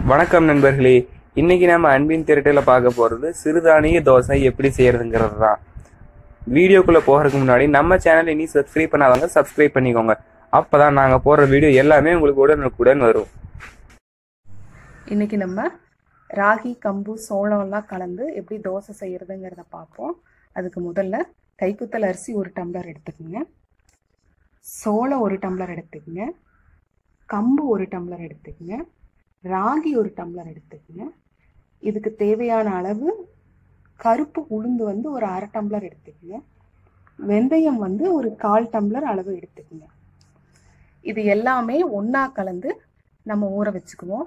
வணக்கம் நண்பர்களே இன்னைக்கு நம்ம அன்பின் திரட்டில் பார்க்க போறது சிறுதானிய தோசை எப்படி செய்யறதுங்கிறது தான் வீடியோக்குள்ள போகிறதுக்கு முன்னாடி நம்ம சேனல் இனி சப்ஸ்கிரைப் பண்ணாதவங்க சப்ஸ்கிரைப் பண்ணிக்கோங்க அப்பதான் நாங்க போடுற வீடியோ எல்லாமே உங்களுக்கு உடனுக்குடன் வரும் இன்னைக்கு நம்ம ராகி கம்பு சோளம்லாம் கலந்து எப்படி தோசை செய்யறதுங்கிறத பார்ப்போம் அதுக்கு முதல்ல கைக்குத்தல் அரிசி ஒரு டம்ளர் எடுத்துக்கோங்க சோளம் ஒரு டம்ளர் எடுத்துக்கோங்க கம்பு ஒரு டம்ளர் எடுத்துக்கோங்க ராகி ஒரு டம்ளர் எடுத்துக்கோங்க இதுக்கு தேவையான அளவு கருப்பு உளுந்து வந்து ஒரு அரை டம்ளர் எடுத்துக்கோங்க வெந்தயம் வந்து ஒரு கால் டம்ளர் அளவு எடுத்துக்கோங்க இது எல்லாமே ஒன்றா கலந்து நம்ம ஊற வச்சுக்குவோம்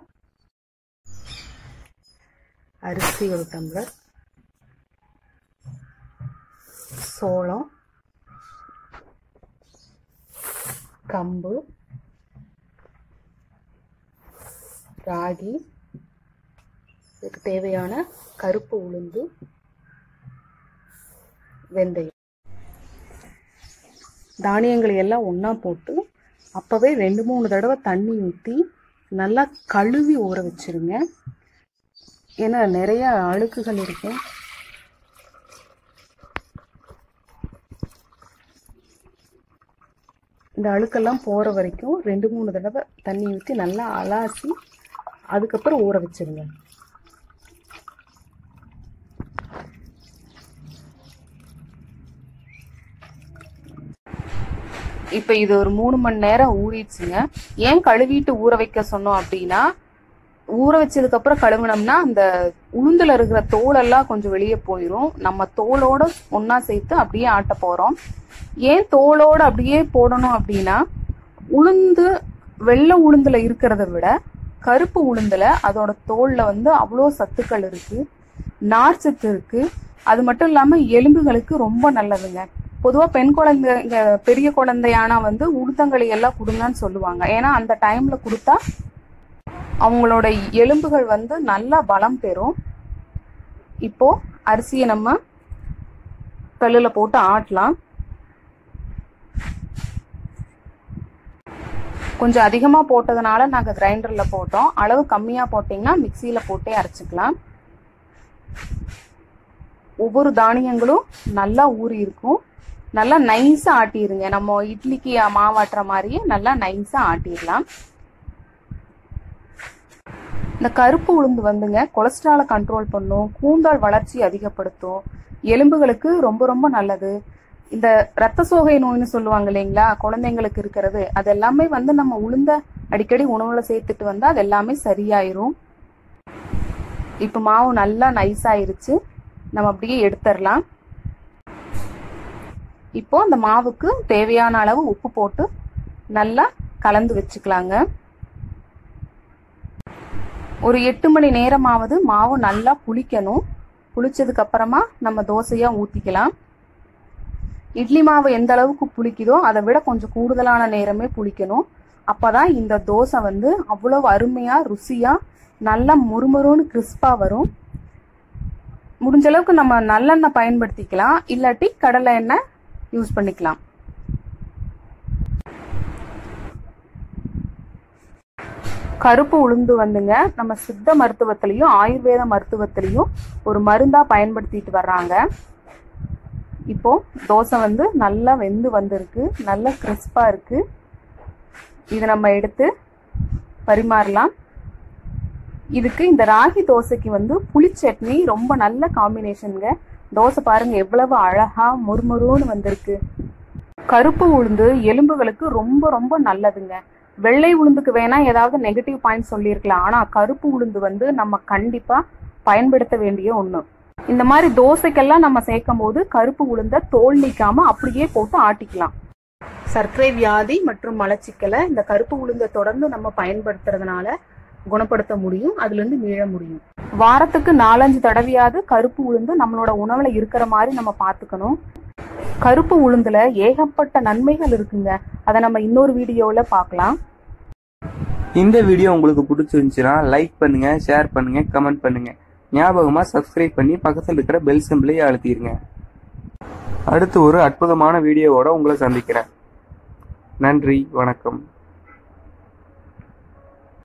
அரிசி ஒரு டம்ளர் சோளம் கம்பு ராகி இதுக்கு தேவையான கருப்பு உளுந்து வெந்தயம் தானியங்களை எல்லாம் ஒன்றா போட்டு அப்போவே ரெண்டு மூணு தடவை தண்ணி ஊற்றி நல்லா கழுவி ஊற வச்சிருங்க ஏன்னா நிறைய அழுக்குகள் இருக்கும் இந்த அழுக்கெல்லாம் போகிற வரைக்கும் ரெண்டு மூணு தடவை தண்ணி ஊற்றி நல்லா அலாசி அதுக்கப்புறம் ஊற வச்சிருங்க இப்போ இது ஒரு மூணு மணி நேரம் ஊறிடுச்சுங்க ஏன் கழுவிட்டு ஊற வைக்க சொன்னோம் அப்படின்னா ஊற வச்சதுக்கு அப்புறம் கழுவுனோம்னா அந்த உளுந்துல இருக்கிற தோலெல்லாம் கொஞ்சம் வெளியே போயிடும் நம்ம தோலோட ஒண்ணா சேர்த்து அப்படியே ஆட்ட போறோம் ஏன் தோலோட அப்படியே போடணும் அப்படின்னா உளுந்து வெள்ளை உளுந்துல இருக்கிறத விட கருப்பு உளுந்துல அதோட தோல்ல வந்து அவ்வளோ சத்துக்கள் இருக்கு நார்ச்சத்து இருக்கு அது மட்டும் இல்லாம எலும்புகளுக்கு ரொம்ப நல்லதுங்க பொதுவா பெண் குழந்தைங்க பெரிய குழந்தையானா வந்து உளுத்தங்களி எல்லாம் கொடுங்கன்னு சொல்லுவாங்க ஏன்னா அந்த டைம்ல கொடுத்தா அவங்களோட எலும்புகள் வந்து நல்லா பலம் பெறும் இப்போ அரிசியை நம்ம கல்லுல போட்டு ஆட்டலாம் கொஞ்சம் அதிகமா போட்டதுனால நாங்க கிரைண்டர்ல போட்டோம் அளவு கம்மியா போட்டீங்கன்னா மிக்சியில போட்டே அரைச்சிக்கலாம் ஒவ்வொரு தானியங்களும் நல்லா ஊறி இருக்கும் நல்லா நைஸா ஆட்டிருங்க நம்ம இட்லிக்கு மாவாட்டுற மாதிரியே நல்லா நைஸா ஆட்டிடலாம் இந்த கருப்பு உளுந்து வந்துங்க கொலஸ்ட்ராலை கண்ட்ரோல் பண்ணும் கூந்தல் வளர்ச்சி அதிகப்படுத்தும் எலும்புகளுக்கு ரொம்ப ரொம்ப நல்லது இந்த ரத்த சோகை நோய்னு சொல்லுவாங்க இல்லைங்களா குழந்தைங்களுக்கு இருக்கிறது அது எல்லாமே வந்து நம்ம உளுந்த அடிக்கடி உணவுல சேர்த்துட்டு வந்தா அது எல்லாமே சரியாயிரும் இப்ப மாவு நல்லா நைஸ் ஆயிருச்சு நம்ம அப்படியே எடுத்துடலாம் இப்போ அந்த மாவுக்கு தேவையான அளவு உப்பு போட்டு நல்லா கலந்து வச்சுக்கலாங்க ஒரு எட்டு மணி நேரமாவது மாவு நல்லா புளிக்கணும் புளிச்சதுக்கு அப்புறமா நம்ம தோசையா ஊத்திக்கலாம் இட்லி மாவு எந்த அளவுக்கு புளிக்குதோ அதை விட கொஞ்சம் கூடுதலான நேரமே புளிக்கணும் அப்பதான் இந்த தோசை வந்து அவ்வளவு அருமையா ருசியா நல்லா முறுமுறுன்னு கிறிஸ்பா வரும் முடிஞ்ச அளவுக்கு நம்ம நல்லெண்ணெய் பயன்படுத்திக்கலாம் இல்லாட்டி கடலை எண்ணெய் யூஸ் பண்ணிக்கலாம் கருப்பு உளுந்து வந்துங்க நம்ம சித்த மருத்துவத்திலையும் ஆயுர்வேத மருத்துவத்திலையும் ஒரு மருந்தா பயன்படுத்திட்டு வர்றாங்க இப்போ தோசை வந்து நல்லா வெந்து வந்திருக்கு நல்ல கிறிஸ்பா இருக்கு இதை நம்ம எடுத்து பரிமாறலாம் இதுக்கு இந்த ராகி தோசைக்கு வந்து புளி சட்னி ரொம்ப நல்ல காம்பினேஷனுங்க தோசை பாருங்க எவ்வளவு அழகா முறுமுறுன்னு வந்திருக்கு கருப்பு உளுந்து எலும்புகளுக்கு ரொம்ப ரொம்ப நல்லதுங்க வெள்ளை உளுந்துக்கு வேணா ஏதாவது நெகட்டிவ் பாயிண்ட் சொல்லியிருக்கலாம் ஆனா கருப்பு உளுந்து வந்து நம்ம கண்டிப்பா பயன்படுத்த வேண்டிய ஒண்ணு இந்த மாதிரி தோசைக்கெல்லாம் நம்ம சேர்க்கும் போது கருப்பு உளுந்த தோல் நீக்காம அப்படியே போட்டு ஆட்டிக்கலாம் சர்க்கரை வியாதி மற்றும் மலச்சிக்கலை இந்த கருப்பு உளுந்தை தொடர்ந்து நம்ம பயன்படுத்துறதுனால குணப்படுத்த முடியும் அதுல இருந்து மீள முடியும் வாரத்துக்கு நாலஞ்சு தடவையாவது கருப்பு உளுந்து நம்மளோட உணவுல இருக்கிற மாதிரி நம்ம பாத்துக்கணும் கருப்பு உளுந்துல ஏகப்பட்ட நன்மைகள் இருக்குங்க அதை நம்ம இன்னொரு வீடியோல பார்க்கலாம் இந்த வீடியோ உங்களுக்கு பிடிச்சிருந்துச்சுன்னா லைக் பண்ணுங்க ஷேர் பண்ணுங்க கமெண்ட் பண்ணுங்க ஞாபகமா சப்ஸ்கிரைப் பண்ணி பக்கத்தில் இருக்கிற பெல் சிம்பிளை அழுத்திடுங்க அடுத்து ஒரு அற்புதமான வீடியோவோட உங்களை சந்திக்கிறேன் நன்றி வணக்கம்